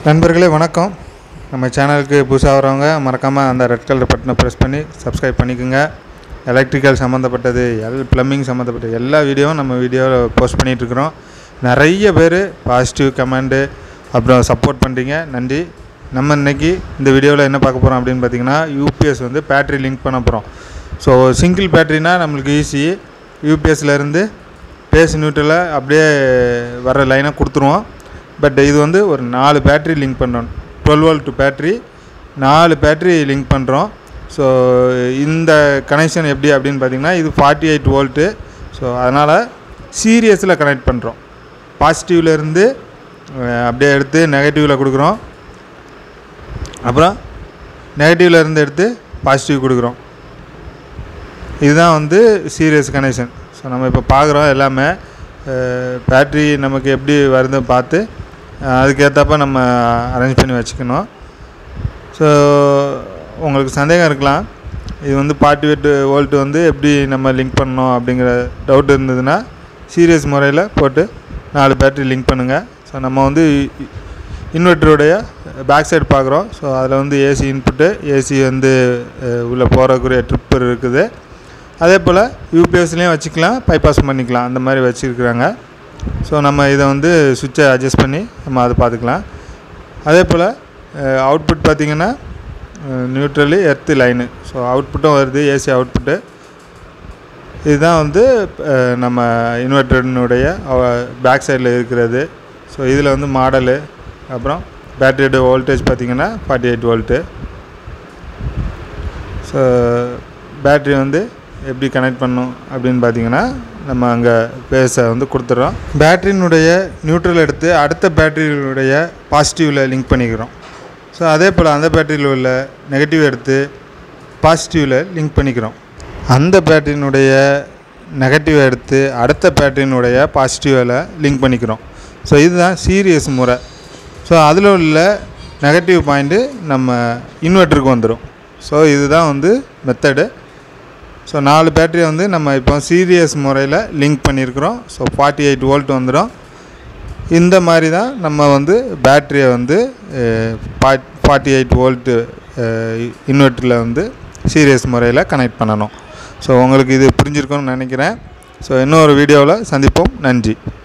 நண்பர்களே வணக்கம் நம்ம சேனலுக்கு புதுசாக வரவங்க மறக்காமல் அந்த ரெட் கலர் பட்டனை ப்ரெஸ் பண்ணி சப்ஸ்கிரைப் பண்ணிக்கோங்க எலக்ட்ரிக்கல் சம்மந்தப்பட்டது எல் ப்ளம்பிங் சம்மந்தப்பட்ட எல்லா வீடியோவும் நம்ம வீடியோவில் போஸ்ட் பண்ணிகிட்ருக்குறோம் நிறைய பேர் பாசிட்டிவ் கமெண்டு அப்புறம் சப்போர்ட் பண்ணுறீங்க நன்றி நம்ம இன்னைக்கு இந்த வீடியோவில் என்ன பார்க்க போகிறோம் அப்படின்னு பார்த்தீங்கன்னா யூபிஎஸ் வந்து பேட்ரி லிங்க் பண்ண போகிறோம் ஸோ சிங்கிள் பேட்ரினா நம்மளுக்கு ஈஸி யூபிஎஸ்லேருந்து பேஸ் நியூட்ரலை அப்படியே வர லைனை கொடுத்துருவோம் பட் இது வந்து ஒரு நாலு பேட்ரி லிங்க் பண்ணணும் டுவெல் வோல்ட் பேட்ரி நாலு பேட்ரி லிங்க் பண்ணுறோம் ஸோ இந்த கனெக்ஷன் எப்படி அப்படின்னு பார்த்தீங்கன்னா இது ஃபார்ட்டி எயிட் வோல்ட்டு ஸோ அதனால் சீரியஸில் கனெக்ட் பண்ணுறோம் பாசிட்டிவ்லேருந்து அப்படியே எடுத்து நெகட்டிவில் கொடுக்குறோம் அப்புறம் நெகட்டிவ்ல இருந்து எடுத்து பாசிட்டிவ் கொடுக்குறோம் இதுதான் வந்து சீரியஸ் கனெக்ஷன் ஸோ நம்ம இப்போ பார்க்குறோம் எல்லாமே பேட்ரி நமக்கு எப்படி வருதுன்னு பார்த்து அஹ், அதுக்கேற்றப்ப நம்ம அரேஞ்ச் பண்ணி வச்சுக்கணும் ஸோ உங்களுக்கு சந்தேகம் இருக்கலாம் இது வந்து பார்ட்டி வெட்டு வோல்ட் வந்து எப்படி நம்ம லிங்க் பண்ணணும் அப்படிங்கிற டவுட் இருந்ததுன்னா சீரியஸ் முறையில் போட்டு நாலு பேட்டரி லிங்க் பண்ணுங்கள் ஸோ நம்ம வந்து இன்வெர்ட்டருடைய பேக் சைடு பார்க்குறோம் ஸோ அதில் வந்து ஏசி இன்புட்டு ஏசி வந்து அஹ், உள்ளே போகிறக்குரிய ட்ரிப்பர் இருக்குது அதே போல் யூபிஎஸ்லேயும் வச்சுக்கலாம் பைபாஸ் பண்ணிக்கலாம் அந்த மாதிரி வச்சுருக்குறாங்க ஸோ நம்ம இதை வந்து சுவிட்சை அட்ஜஸ்ட் பண்ணி நம்ம அதை பார்த்துக்கலாம் அதே போல் அவுட்புட் பார்த்திங்கன்னா நியூட்ரலி எர்த்து லைனு ஸோ அவுட்புட்டும் வருது ஏசி அவுட்புட்டு இதுதான் வந்து அஹ், நம்ம இன்வெர்டர்னுடைய பேக் சைடில் இருக்கிறது ஸோ இதில் வந்து மாடலு அப்புறம் பேட்டரியோட வோல்டேஜ் பார்த்திங்கன்னா forty eight volt so battery வந்து எப்படி கனெக்ட் பண்ணும் அப்படின்னு பார்த்தீங்கன்னா நம்ம அங்கே பேஸை வந்து கொடுத்துட்றோம் பேட்டரியினுடைய நியூட்ரல் எடுத்து அடுத்த பேட்டரியினுடைய பாசிட்டிவில் லிங்க் பண்ணிக்கிறோம் ஸோ அதே போல் அந்த பேட்டரியில் உள்ள நெகட்டிவ் எடுத்து பாசிட்டிவில் லிங்க் பண்ணிக்கிறோம் அந்த பேட்டரியினுடைய நெகட்டிவ் எடுத்து அடுத்த பேட்டரியினுடைய பாசிட்டிவில் லிங்க் பண்ணிக்கிறோம் ஸோ இதுதான் சீரியஸ் முறை ஸோ அதில் உள்ள நெகட்டிவ் பாயிண்ட்டு நம்ம இன்வெர்ட்டருக்கு வந்துடும் ஸோ இதுதான் வந்து மெத்தடு ஸோ நாலு பேட்டரியை வந்து நம்ம இப்போ சீரியஸ் முறையில் லிங்க் பண்ணியிருக்கிறோம் ஸோ ஃபார்ட்டி எயிட் வோல்ட் வந்துடும் இந்த மாதிரி தான் நம்ம வந்து பேட்டரியை வந்து ஃபார்ட்டி எயிட் வோல்ட்டு இன்வெர்ட்டரில் வந்து சீரியஸ் முறையில் கனெக்ட் பண்ணணும் ஸோ உங்களுக்கு இது புரிஞ்சிருக்கும்னு நினைக்கிறேன் ஸோ இன்னொரு வீடியோவில் சந்திப்போம் நன்றி